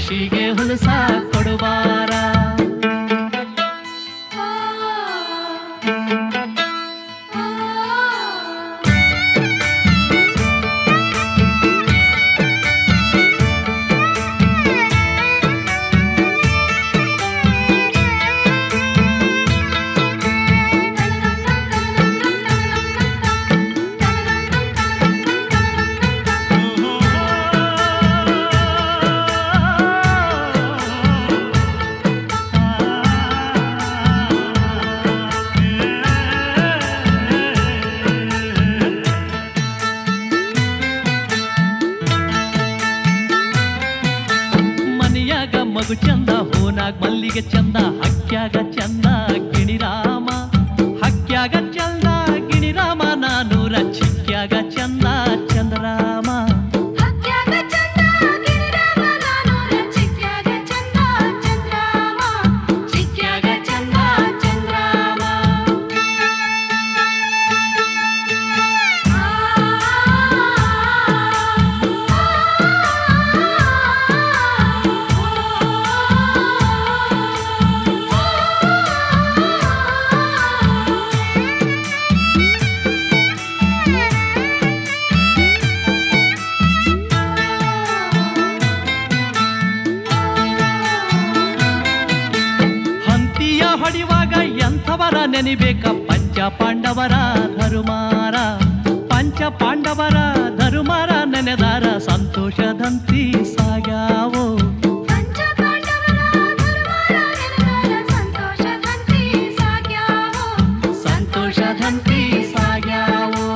ಕುಶಿಗೆ ಹುಲಸ ಕೊಡುವಾರ ಮನೆಯಾಗ ಮಗು ಚಂದ ಹೂನಾಗ ಮಲ್ಲಿಗೆ ಚಂದ ಹಕ್ಕ್ಯಾಗ ಚಂದ ಗಿಣಿರಾಮ ಹಕ್ಕ್ಯಾಗ ಚಂದ ಗಿಣಿರಾಮ ನಾನೂರ ಚಿಕ್ಕ್ಯಾಗ ಚಂದ ಚಂದ್ರಾಮ ಹಕ್ಕ್ಯಾಗ ಚಂದ ಗಿರಿರಾಮ ನಾನೂರ ಚಿಕ್ಕ್ಯಾಗ ಚಂದ ಚಂದ್ರಾಮ ಚಿಕ್ಕ್ಯಾಗ ಚಂದ ಚಂದ್ರಾಮ ಹಂತಿಯ ಹೊಡಿವಾಗ ಎಂಥವರ ನೆನಿಬೇಕ ಪಂಚ ಪಾಂಡವರ ಧರುಮಾರ ಪಂಚ ಪಾಂಡವರ ಧರುಮಾರ ನೆನೆದಾರ ಸಂತೋಷದಂತಿ ಸಾಗ್ಯಾವೋ ಪಂಚ ಪಾಂಡವರ ಧರ್ಮರ ನೆನೆದಾರ ಸಂತೋಷದಂತಿ ಸಾಗ್ಯಾವೋ ಸಂತೋಷದಂತಿ ಸಾಗ್ಯಾವೋ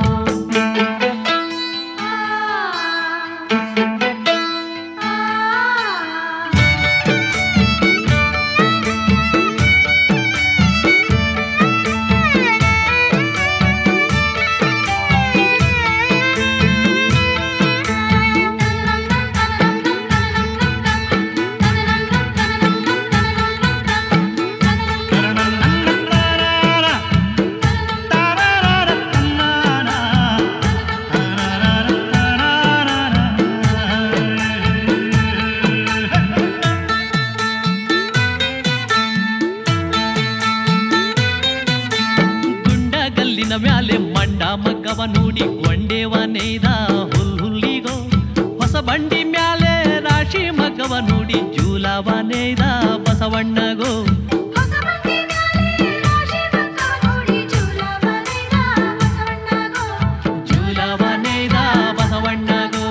ಗುಂಡಗಲ್ಲಿನ ಮ್ಯಾಲೆ ಮಂಡ ಮಗ್ಗವ ನೋಡಿ ಗೊಂಡೇವ ನೇಯ್ದ ಹುಲ್ ಹುಲ್ಲಿಗೋ ಹೊಸ ಬಂಡಿ ಮ್ಯಾಲೆ ರಾಶಿ ಮಗ್ಗವ ನೋಡಿ ಜೂಲವ ನೇಯ್ದ ಬಸವಣ್ಣಗೋ ಹೊಸ ಮಂದಿ ಮ್ಯಾಲೆ ರಾಶಿ ಮಕ್ಕವ ನೋಡಿ ಜೂಲವ ನೇಯ್ದ ಬಸವಣ್ಣಗೋ ಜೂಲವ ನೇಯ್ದ ಬಸವಣ್ಣಗೋ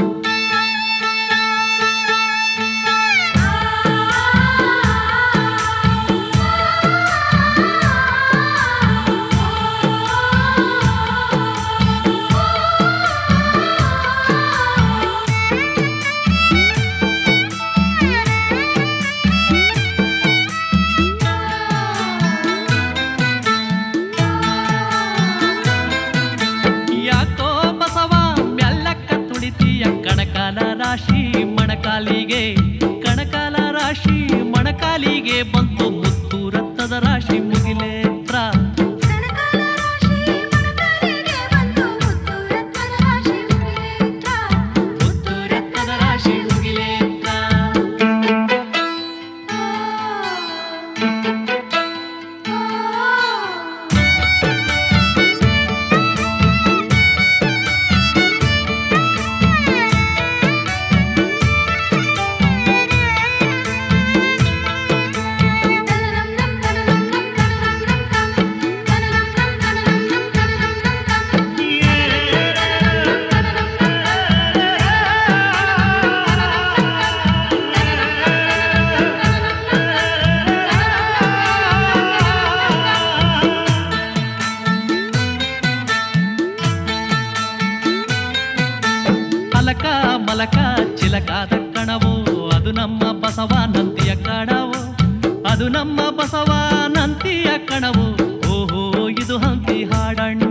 ಯಾಕೋ ಬಸವ ಮೆಲ್ಲಕ್ಕ ತುಳಿತೀಯ ಕಣಕಾಲ ರಾಶಿ ಮಣಕಾಲಿಗೆ ಕಣಕಾಲ ರಾಶಿ ಮಣಕಾಲಿಗೆ ಬಂತು ಮುತ್ತು ರಕ್ತದ ರಾಶಿ ಮುಗಿಲೇತ್ರ ಕನಕಾಲ ರಾಶಿ ಮಣಕಾಲಿಗೆ ಬಂತು ಮುತ್ತು ರತ್ನದ ರಾಶಿ ಮುಗಿಲೇತ್ರ ಮುತ್ತು ರಕ್ತದ ರಾಶಿ ಮುಗಿಲೇತ್ರ ಅಲಕ ಮಲಕ ಚಿಲಕಾದ ಕಣವೋ ಅದು ನಮ್ಮ ಬಸವ ನಂತಿಯ ಕಣವೋ ಅದು ನಮ್ಮ ಬಸವ ನಂತಿಯ ಕಣವೋ ಓಹೋ ಇದು ಹಂತಿ ಹಾಡಣ್ಣ